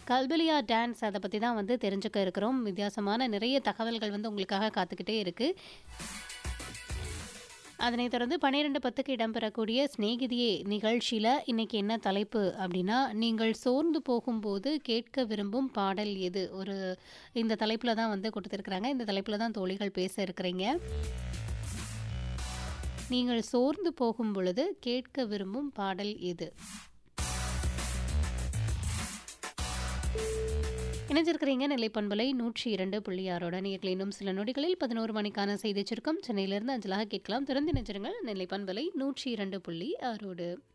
கல்பலியா dance அதை பற்றி தான் வந்து தெரிஞ்சுக்க இருக்கிறோம் வித்தியாசமான நிறைய தகவல்கள் வந்து உங்களுக்காக காத்துக்கிட்டே இருக்குது அதனைத் தொடர்ந்து பன்னிரெண்டு பத்துக்கு இடம்பெறக்கூடிய சிநேகிதியே நிகழ்ச்சியில் இன்னைக்கு என்ன தலைப்பு அப்படின்னா நீங்கள் சோர்ந்து போகும்போது கேட்க விரும்பும் பாடல் எது ஒரு இந்த தலைப்பில் தான் வந்து கொடுத்துருக்குறாங்க இந்த தலைப்பில் தான் தோழிகள் பேச இருக்கிறீங்க நீங்கள் சோர்ந்து போகும் பொழுது கேட்க விரும்பும் பாடல் எது இணைஞ்சிருக்கிறீங்க நிலைப்பண்பலை நூற்றி இரண்டு புள்ளி ஆறோட நேரில் இன்னும் சில நொடிகளில் பதினோரு மணிக்கான செய்தி சுருக்கம் சென்னையிலிருந்து அஞ்சலாக கேட்கலாம் திறந்து நினைச்சிருங்கள் நிலைப்பண்பலை நூற்றி இரண்டு புள்ளி ஆறோடு